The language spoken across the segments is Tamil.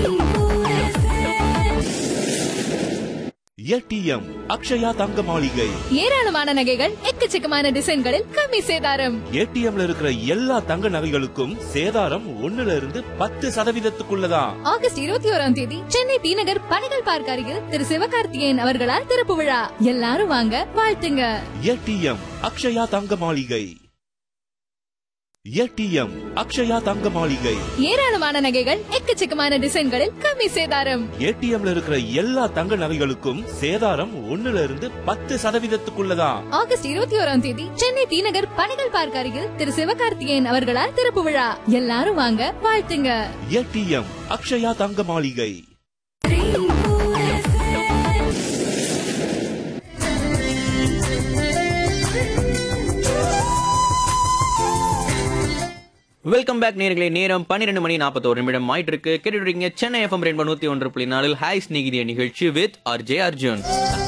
ஏடிஎம் அக்ஷயா தங்க மாளிகை ஏராளமான நகைகள் எக்கச்சக்கமான டிசைன்களில் கம்மி சேதாரம் ஏடிஎம்ல இருக்கிற எல்லா தங்க நகைகளுக்கும் சேதாரம் ஒண்ணுல இருந்து பத்து சதவீதத்துக்குள்ளதான் ஆகஸ்ட் இருபத்தி ஓராம் தேதி சென்னை டி நகர் பணிகள் பார்க் அருகில் திரு சிவகார்த்திகேயன் அவர்களால் திறப்பு விழா எல்லாரும் வாங்க வாழ்த்துங்க ஏடிஎம் அக்ஷயா தங்க மாளிகை ஏடிஎம் அக்ஷயா தங்க மாளிகை ஏராளமான நகைகள் எக்கச்சக்கமான டிசைன்களில் கம்மி சேதாரம் ஏடிஎம்ல இருக்கிற எல்லா தங்க நகைகளுக்கும் சேதாரம் ஒண்ணுல இருந்து பத்து சதவீதத்துக்குள்ளதான் ஆகஸ்ட் இருபத்தி ஓராம் தேதி சென்னை டி நகர் பணிகள் பார்க் அருகில் திரு சிவகார்த்திகேயன் அவர்களால் திறப்பு விழா எல்லாரும் வாங்க வாழ்த்துங்க ஏடிஎம் அக்ஷயா தங்க மாளிகை வெல்கம் பேக் நேர்களே நேரம் பன்னிரெண்டு மணி நாற்பத்தோரு நிமிடம் ஆயிட்டு இருக்கு கேட்டுட்டு இருக்கீங்க சென்னை எஃப்எம் ரெண்டு நூத்தி ஒன்று புள்ளி நாலில் ஹாய் ஸ்நேகிதிய நிகழ்ச்சி வித் ஆர்ஜே அர்ஜுன்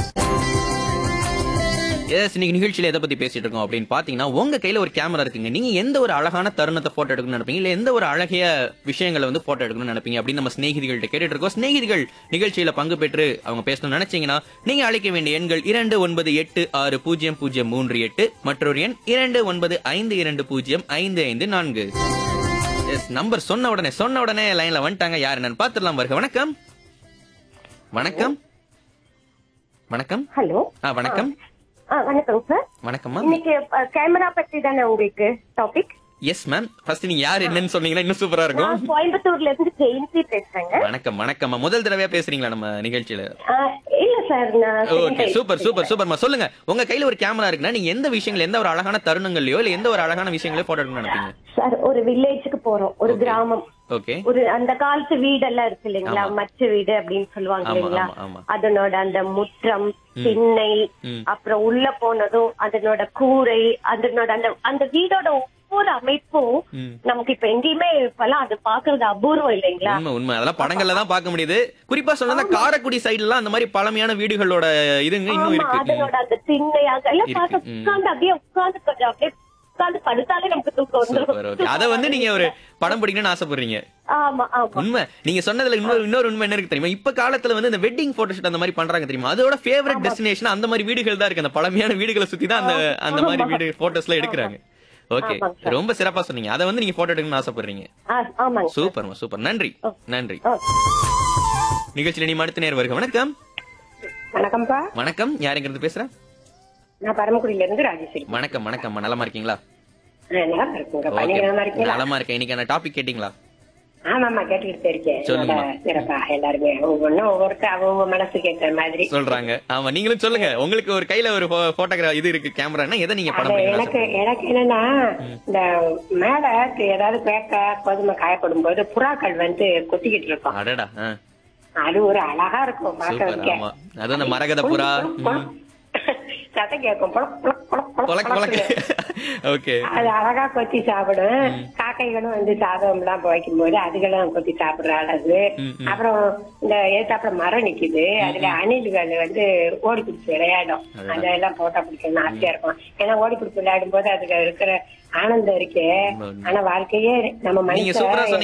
எஸ் இன்னைக்கு நிகழ்ச்சியில எதை பத்தி பேசிட்டு இருக்கோம் அப்படின்னு பாத்தீங்கன்னா உங்க கையில ஒரு கேமரா இருக்குங்க நீங்க எந்த ஒரு அழகான தருணத்தை போட்டோ எடுக்கணும்னு நினைப்பீங்க இல்ல எந்த ஒரு அழகிய விஷயங்களை வந்து போட்டோ எடுக்கணும்னு நினைப்பீங்க அப்படின்னு நம்ம ஸ்நேகிதிகள்கிட்ட கேட்டுட்டு இருக்கோம் ஸ்நேகிதிகள் நிகழ்ச்சியில பங்கு பெற்று அவங்க பேசணும்னு நினைச்சீங்கன்னா நீங்க அழைக்க வேண்டிய எண்கள் இரண்டு ஒன்பது எட்டு ஆறு பூஜ்ஜியம் பூஜ்ஜியம் மூன்று எட்டு மற்றொரு எண் இரண்டு ஒன்பது ஐந்து இரண்டு பூஜ்ஜியம் ஐந்து ஐந்து நான்கு எஸ் நம்பர் சொன்ன உடனே சொன்ன உடனே லைன்ல வந்துட்டாங்க யார் என்னன்னு பாத்துடலாம் வருக வணக்கம் வணக்கம் வணக்கம் ஹலோ ஆ வணக்கம் ஆ வணக்கம் சார் வணக்கம்மா இன்னைக்கு கேமரா பத்தி தானே உங்களுக்கு டாபிக் எஸ் மேம் ஃபர்ஸ்ட் நீங்க யார் என்னன்னு சொன்னீங்கன்னா இன்னும் சூப்பரா இருக்கும் நான் கோயம்புத்தூர்ல இருந்து ஜெயந்தி பேசுறேங்க வணக்கம் வணக்கம்மா முதல் தடவையா பேசுறீங்களா நம்ம நிகழ்ச்சியில ஆ, இல்ல சார் நான் ஓகே சூப்பர் சூப்பர் சூப்பர்மா சொல்லுங்க உங்க கையில ஒரு கேமரா இருக்குன்னா நீங்க எந்த விஷயங்கள் எந்த ஒரு அழகான தருணங்கள்லயோ இல்ல எந்த ஒரு அழகான விஷயங்களையோ போட்டோ எடுக்கணும்னு நினைப்பீங்க சார் ஒரு வில்லேஜுக்கு போறோம் ஒரு Okay. கிராமம் ஓகே ஒரு அந்த காலத்து வீடெல்லாம் இருக்கு இல்லைங்களா ஆமா. மச்ச வீடு அப்படின்னு சொல்லுவாங்க ஆமா, இல்லைங்களா ஆமா, ஆமா. அதனோட அந்த முற்றம் திண்ணை ம். அப்புறம் உள்ள போனதும் அதனோட கூரை அதனோட அந்த அந்த வீடோட ஒவ்வொரு அமைப்பும் ம். நமக்கு இப்ப எங்கேயுமே இப்பெல்லாம் அது பாக்குறது அபூர்வம் இல்லைங்களா உண்மை உண்மை அதெல்லாம் படங்கள்ல தான் பார்க்க முடியுது குறிப்பா சொன்னா காரைக்குடி சைடுல எல்லாம் அந்த மாதிரி பழமையான வீடுகளோட இதுங்க இன்னும் ஆமா இருக்கு அதனோட அந்த திண்ணை அதெல்லாம் இருக்கு. பார்த்து ம். உட்கார்ந்து அப்படியே உட்கார்ந்து கொஞ்சம் அப்படியே உட்கார்ந்து படுத்தாலே நமக்கு தூக்கம் சூப்பர் ஓகே வந்துரும் அத வந்து நீங்க ஒரு படம் பிடிக்கணும்னு ஆசைப்படுறீங்க ஆமா ஆமா உண்மை நீங்க சொன்னதுல இன்னொரு இன்னொரு உண்மை என்ன இருக்கு தெரியுமா இப்ப காலத்துல வந்து இந்த வெட்டிங் போட்டோஷூட் அந்த மாதிரி பண்றாங்க தெரியுமா அதோட ஃபேவரட் டெஸ்டினேஷன் அந்த மாதிரி வீடுகள் தான் இருக்கு அந்த பழமையான வீடுகளை சுத்தி தான் அந்த அந்த மாதிரி வீடு போட்டோஸ்லாம் எடுக்கிறாங்க ஓகே ஆமாங்க சார். ரொம்ப சிறப்பா சொன்னீங்க அதை வந்து நீங்க போட்டோ எடுக்கணும்னு ஆசைப்படுறீங்க ஆ, ஆமாங்க சூப்பர்மா சூப்பர் நன்றி நன்றி ஓ. நிகழ்ச்சியில நீ அடுத்த நேர் வருக வணக்கம் வணக்கம்ப்பா வணக்கம் யாருங்கிறது பேசுறேன் நான் பரமக்குடியில இருந்து ராஜேஸ்வரி வணக்கம் வணக்கம்மா நலமா இருக்கீங்களா ஆ, நல்லா இருக்குங்க ஓகே நீங்க நல்லா இருக்கீங்களா நலமா இருக்கேன் இன்னைக்கு டாபிக் கேட்டீங்களா ஆமாமா கேட்டுக்கிட்டு இருக்கேன் சொல்லுங்கம்மா. நல்லா சிறப்பா எல்லாருமே ஒவ்வொன்னும் ஒவ்வொருத்தர் அவங்க மனசுக்கு ஏற்ற மாதிரி சொல்றாங்க ஆமா நீங்களும் சொல்லுங்க உங்களுக்கு ஒரு கையில ஒரு போட்டோகிரா இது இருக்கு கேமரானா எதை நீங்க படம் அது பிடிக்கணும்னு எனக்கு ஆசைப்படுறீங்க? எனக்கு என்னன்னா இந்த மேல ஏதாவது பேக்க கோதுமை காயப்படும் போது புறாக்கள் வந்து கொத்திக்கிட்டு இருக்கும் அடடா ஆ. அது ஒரு அழகா இருக்கும் சூப்பர் பாக்கிறதுக்கு ஆமா அது அந்த மரகத புறா ம். சத்தம் கேட்கும் பொலக், பொலக், பொலக், பொலக், பொலக் பொலக் பொலக்குன்னு. ஓகே அது அழகா கொத்தி சாப்பிடும் காக்கைகளும் வந்து சாதம் எல்லாம் வைக்கும் போது அதுகளும் கொத்தி சாப்பிடுற அழகு ம், ம். அப்புறம் இந்த ஏத்தாப்புல மரம் நிக்குது அதுல அணில்கள் வந்து ஓடி பிடிச்சி விளையாடும் அடடா. அதெல்லாம் போட்டா பிடிக்கணும் ஆசையா இருக்கும் ஏன்னா ஓடி பிடிச்சி விளையாடும் போது அதுல இருக்கிற ஆனந்தம் இருக்கே உண்மை, உண்மை. ஆனா வாழ்க்கையே நம்ம நீங்க சூப்பரா மனுஷன்